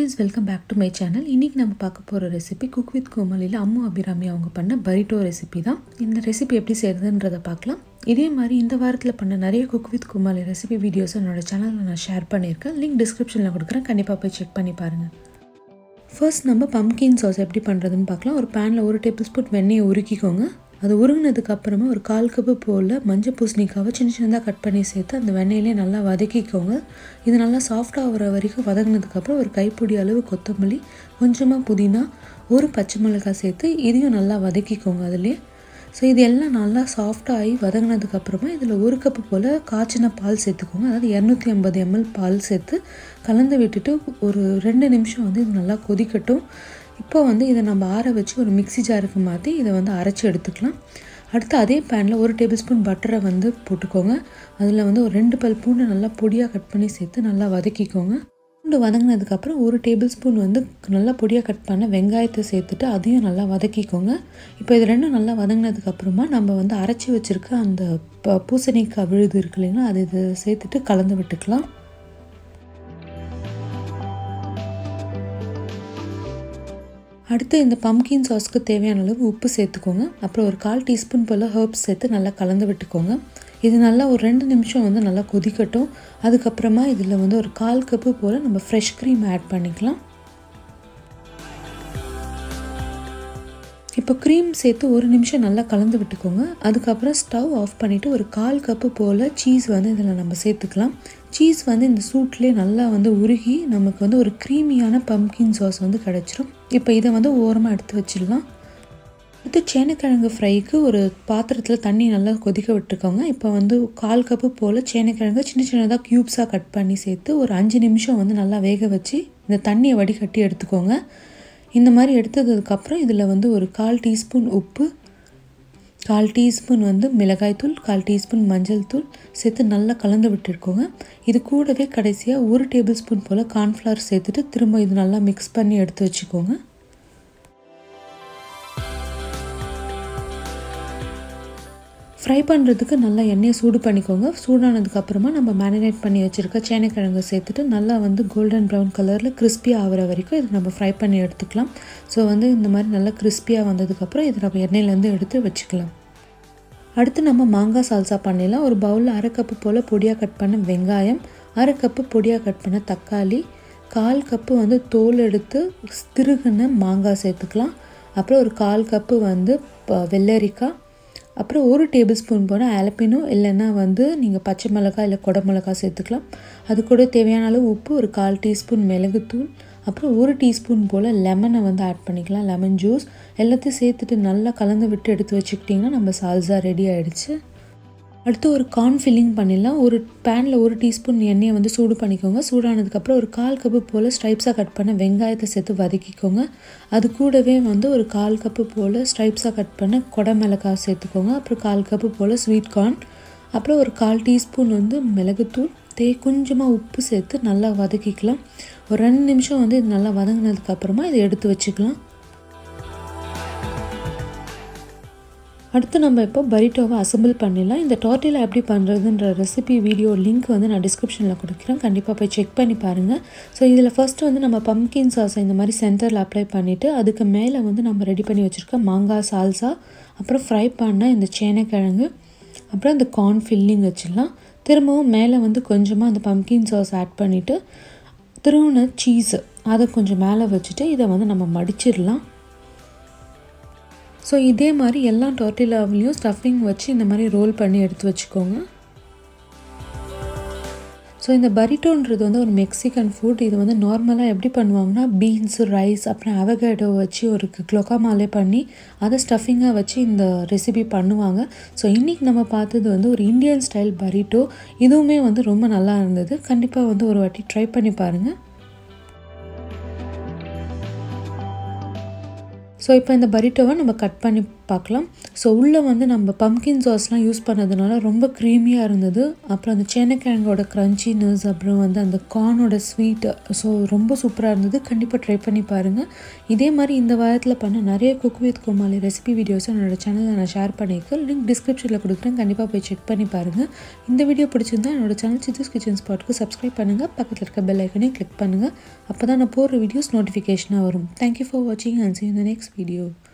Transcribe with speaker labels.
Speaker 1: friends welcome back to my channel இன்றைக்கி நம்ம பார்க்க போகிற ரெசிபி குக் வித் கோமலியில் அம்மு அபிராமி அவங்க பண்ண பரிட்டோ ரெசிபி தான் இந்த ரெசிபி எப்படி செய்கிறதுன்றதை பார்க்கலாம் இதே மாதிரி இந்த வாரத்தில் பண்ண நிறைய cook with Comali recipe videos என்னோட சேனலில் நான் ஷேர் பண்ணியிருக்கேன் லிங்க் டிஸ்கிரிப்ஷனில் கொடுக்குறேன் கண்டிப்பாக போய் செக் பண்ணி பாருங்கள் ஃபர்ஸ்ட் நம்ம பம்கின் சாஸ் எப்படி பண்ணுறதுன்னு பார்க்கலாம் ஒரு பேனில் ஒரு டேபிள் ஸ்பூன் வெண்ணெயை உருக்கிக்கோங்க அது உருகினதுக்கு அப்புறமா ஒரு கால் கப்பு போல் மஞ்சள் பூசணிக்காவை சின்ன சின்னதாக கட் பண்ணி சேர்த்து அந்த வெண்ணெயிலே நல்லா வதக்கிக்கோங்க இது நல்லா சாஃப்டாக ஆகிற வரைக்கும் வதங்கினதுக்கப்புறம் ஒரு கைப்பிடி அளவு கொத்தமல்லி கொஞ்சமாக புதினா ஒரு பச்சை மிளகாய் சேர்த்து இதையும் நல்லா வதக்கிக்கோங்க அதுலேயே ஸோ இது எல்லாம் நல்லா சாஃப்டாக ஆகி வதங்கினதுக்கப்புறமா இதில் ஒரு கப்பு போல் காய்ச்சின பால் சேர்த்துக்கோங்க அதாவது இரநூத்தி ஐம்பது எம்எல் பால் சேர்த்து கலந்து விட்டுட்டு ஒரு ரெண்டு நிமிஷம் வந்து இது நல்லா கொதிக்கட்டும் இப்போ வந்து இதை நம்ம ஆற வச்சு ஒரு மிக்சி ஜாருக்கு மாற்றி இதை வந்து அரைச்சி எடுத்துக்கலாம் அடுத்து அதே பேனில் ஒரு டேபிள் ஸ்பூன் பட்டரை வந்து போட்டுக்கோங்க அதில் வந்து ஒரு ரெண்டு பல் பூண்டு நல்லா பொடியாக கட் பண்ணி சேர்த்து நல்லா வதக்கிக்கோங்க பூண்டு வதங்கினதுக்கப்புறம் ஒரு டேபிள் ஸ்பூன் வந்து நல்லா பொடியாக கட் பண்ண வெங்காயத்தை சேர்த்துட்டு அதையும் நல்லா வதக்கிக்கோங்க இப்போ இது ரெண்டும் நல்லா வதங்கினதுக்கப்புறமா நம்ம வந்து அரைச்சி வச்சுருக்க அந்த ப பூசணிக்காய் விழுது இருக்கு இல்லைங்களா அது இதை சேர்த்துட்டு கலந்து விட்டுக்கலாம் அடுத்து இந்த பம்கின் சாஸ்க்கு தேவையான அளவு உப்பு சேர்த்துக்கோங்க அப்புறம் ஒரு கால் டீஸ்பூன் போல் ஹர்ப்ஸ் சேர்த்து நல்லா கலந்து விட்டுக்கோங்க இது நல்லா ஒரு ரெண்டு நிமிஷம் வந்து நல்லா கொதிக்கட்டும் அதுக்கப்புறமா இதில் வந்து ஒரு கால் கப்பு போல் நம்ம ஃப்ரெஷ் க்ரீம் ஆட் பண்ணிக்கலாம் இப்போ க்ரீம் சேர்த்து ஒரு நிமிஷம் நல்லா கலந்து விட்டுக்கோங்க அதுக்கப்புறம் ஸ்டவ் ஆஃப் பண்ணிவிட்டு ஒரு கால் கப்பு போல் சீஸ் வந்து இதில் நம்ம சேர்த்துக்கலாம் சீஸ் வந்து இந்த சூட்லேயே நல்லா வந்து உருகி நமக்கு வந்து ஒரு க்ரீமியான பம்கின் சாஸ் வந்து கிடச்சிரும் இப்போ இதை வந்து ஓரமாக எடுத்து வச்சிடலாம் அடுத்து சேனைக்கிழங்கு ஃப்ரைக்கு ஒரு பாத்திரத்தில் தண்ணி நல்லா கொதிக்க விட்டுருக்கோங்க இப்போ வந்து கால் கப்பு போல் சேனைக்கிழங்கு சின்ன சின்னதாக க்யூப்ஸாக கட் பண்ணி சேர்த்து ஒரு அஞ்சு நிமிஷம் வந்து நல்லா வேக வச்சு இந்த தண்ணியை வடிகட்டி எடுத்துக்கோங்க இந்த மாதிரி எடுத்ததுக்கப்புறம் இதில் வந்து ஒரு கால் டீஸ்பூன் உப்பு கால் டீஸ்பூன் வந்து மிளகாய்த்தூள் கால் டீஸ்பூன் மஞ்சள் தூள் சேர்த்து நல்லா கலந்து விட்டுருக்கோங்க இது கூடவே கடைசியாக ஒரு டேபிள் ஸ்பூன் போல் கார்ன்ஃப்ளவர் சேர்த்துட்டு திரும்ப இது நல்லா மிக்ஸ் பண்ணி எடுத்து வச்சுக்கோங்க ஃப்ரை பண்ணுறதுக்கு நல்லா எண்ணெயை சூடு பண்ணிக்கோங்க சூடானதுக்கப்புறமா நம்ம மேரினேட் பண்ணி வச்சுருக்க சேனைக்கிழங்கு சேர்த்துட்டு நல்லா வந்து கோல்டன் ப்ரௌன் கலரில் கிறிஸ்பியாக ஆகிற வரைக்கும் இதை நம்ம ஃப்ரை பண்ணி எடுத்துக்கலாம் ஸோ வந்து இந்த மாதிரி நல்லா கிறிஸ்பியாக வந்ததுக்கப்புறம் இதை நம்ம எண்ணெயிலேருந்து எடுத்து வச்சுக்கலாம் அடுத்து நம்ம மாங்காய் சால்சா பண்ணிடலாம் ஒரு பவுலில் அரை கப்பு போல் பொடியாக கட் பண்ண வெங்காயம் அரை கப்பு பொடியாக கட் பண்ண தக்காளி கால் கப்பு வந்து தோல் எடுத்து திருகுன மாங்காய் சேர்த்துக்கலாம் அப்புறம் ஒரு கால் கப்பு வந்து வெள்ளரிக்காய் அப்புறம் ஒரு டேபிள் ஸ்பூன் போல் ஆலப்பினோ இல்லைன்னா வந்து நீங்கள் பச்சை மிளகாய் இல்லை கொடை மிளகாய் சேர்த்துக்கலாம் அது கூட தேவையான அளவு உப்பு ஒரு கால் டீஸ்பூன் மிளகுத்தூள் அப்புறம் ஒரு டீஸ்பூன் போல் லெமனை வந்து ஆட் பண்ணிக்கலாம் லெமன் ஜூஸ் எல்லாத்தையும் சேர்த்துட்டு நல்லா கலந்து விட்டு எடுத்து வச்சுக்கிட்டிங்கன்னா நம்ம சால்சா ரெடி ஆகிடுச்சு அடுத்து ஒரு கார்ன் ஃபில்லிங் பண்ணிடலாம் ஒரு பேனில் ஒரு டீஸ்பூன் எண்ணெயை வந்து சூடு பண்ணிக்கோங்க சூடானதுக்கப்புறம் ஒரு கால் கப்பு போல் ஸ்ட்ரைப்ஸாக கட் பண்ண வெங்காயத்தை சேர்த்து வதக்கிக்கோங்க அது கூடவே வந்து ஒரு கால் கப்பு போல் ஸ்ட்ரைப்ஸாக கட் பண்ண கொடை மிளகாய் சேர்த்துக்கோங்க அப்புறம் கால் கப்பு போல் ஸ்வீட் கார்ன் அப்புறம் ஒரு கால் டீஸ்பூன் வந்து மிளகுத்தூள் தே கொஞ்சமாக உப்பு சேர்த்து நல்லா வதக்கிக்கலாம் ஒரு ரெண்டு நிமிஷம் வந்து இது நல்லா வதங்கினதுக்கப்புறமா இதை எடுத்து வச்சுக்கலாம் அடுத்து நம்ம இப்போ பரிட்டோவை அசம்பிள் பண்ணிடலாம் இந்த டார்ட்டில் எப்படி பண்ணுறதுன்ற ரெசிபி வீடியோ லிங்க் வந்து நான் டிஸ்கிரிப்ஷனில் கொடுக்குறேன் கண்டிப்பாக போய் செக் பண்ணி பாருங்கள் ஸோ இதில் ஃபஸ்ட்டு வந்து நம்ம பம்கின் சாஸை இந்த மாதிரி சென்டரில் அப்ளை பண்ணிவிட்டு அதுக்கு மேலே வந்து நம்ம ரெடி பண்ணி வச்சுருக்க மாங்காய் சால்சா அப்புறம் ஃப்ரை பண்ண இந்த சேனைக்கிழங்கு அப்புறம் இந்த கார்ன் ஃபில்லிங் வச்சிடலாம் திரும்பவும் மேலே வந்து கொஞ்சமாக அந்த பம்கின் சாஸ் ஆட் பண்ணிவிட்டு திருவுன சீஸு அதை கொஞ்சம் மேலே வச்சுட்டு இதை வந்து நம்ம மடிச்சிடலாம் ஸோ இதே மாதிரி எல்லா டொர்ட்டிலாவிலையும் ஸ்டஃபிங் வச்சு இந்த மாதிரி ரோல் பண்ணி எடுத்து வச்சுக்கோங்க ஸோ இந்த பரிட்டோன்றது வந்து ஒரு மெக்சிகன் ஃபுட் இது வந்து நார்மலாக எப்படி பண்ணுவாங்கன்னா பீன்ஸ் ரைஸ் அப்புறம் அவகேடோ வச்சு ஒரு குளோக்காமாலே பண்ணி அதை ஸ்டஃபிங்காக வச்சு இந்த ரெசிபி பண்ணுவாங்க ஸோ இன்றைக்கி நம்ம பார்த்தது வந்து ஒரு இந்தியன் ஸ்டைல் பரிட்டோ இதுவுமே வந்து ரொம்ப நல்லா இருந்தது கண்டிப்பாக வந்து ஒரு வாட்டி ட்ரை பண்ணி பாருங்கள் ஸோ இப்போ இந்த பரிட்டோவை நம்ம கட் பண்ணி பார்க்கலாம் ஸோ உள்ளே வந்து நம்ம பம்கின் சாஸ்லாம் யூஸ் பண்ணதுனால ரொம்ப க்ரீமியாக இருந்தது அப்புறம் அந்த சேனக்கிழங்கோட க்ரன்ச்சினஸ் அப்புறம் வந்து அந்த கார்னோட ஸ்வீட்டு ஸோ ரொம்ப சூப்பராக இருந்தது கண்டிப்பாக ட்ரை பண்ணி பாருங்கள் இதே மாதிரி இந்த வாரத்தில் பண்ண நிறைய குக் வித் கோமாளி ரெசிபி வீடியோஸும் என்னோடய சேனலில் நான் ஷேர் பண்ணியிருக்கேன் லிங்க் டிஸ்கிரிப்ஷனில் கொடுக்குறேன் கண்டிப்பாக போய் செக் பண்ணி பாருங்கள் இந்த வீடியோ பிடிச்சிருந்தா என்னோட சேனல் சித்தூஸ் கிச்சன் ஸ்பாட்டுக்கு சப்ஸ்கிரைப் பண்ணுங்கள் பக்கத்தில் இருக்க பெல் ஐக்கனையும் கிளிக் பண்ணுங்கள் அப்போ தான் நான் போடுற வீடியோஸ் நோட்டிஃபிகேஷனாக வரும் தேங்க்யூ ஃபார் வாட்சிங் அண்ட் சி இந்த நெக்ஸ்ட் வீடியோ